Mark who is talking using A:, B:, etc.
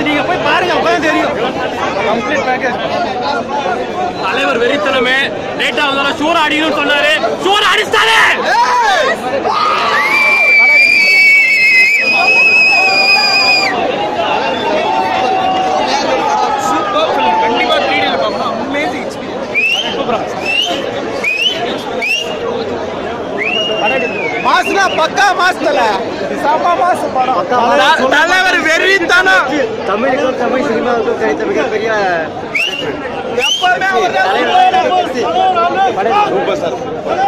A: நீங்க போய் பாருங்க அப்பதான் தெரியும் கம்ப்ளீட் பேக்கேஜ்
B: தலைவர் வெறித்தனமே லேட்டா வந்தாலும் ஷூர் அடிக்கணும்னு சொன்னாரு ஷூர் அடிச்சாரு
A: சூப்பர் ஃபிலிம் கண்டிப்பா த்ரீ டில பார்க்கணும் அமேசிங் எக்ஸ்பீரியன்ஸ் மாஸ்னா பக்கா மாஸ் தல சம மாஸ் படம் தலைவர் வெறித்தனம்
C: தமிழுக்கும் தமிழ் சினிமாவுக்கும் கிடைத்த மிகப்பெரிய
A: எப்பவுமே அவர்
C: சூப்பர் சார்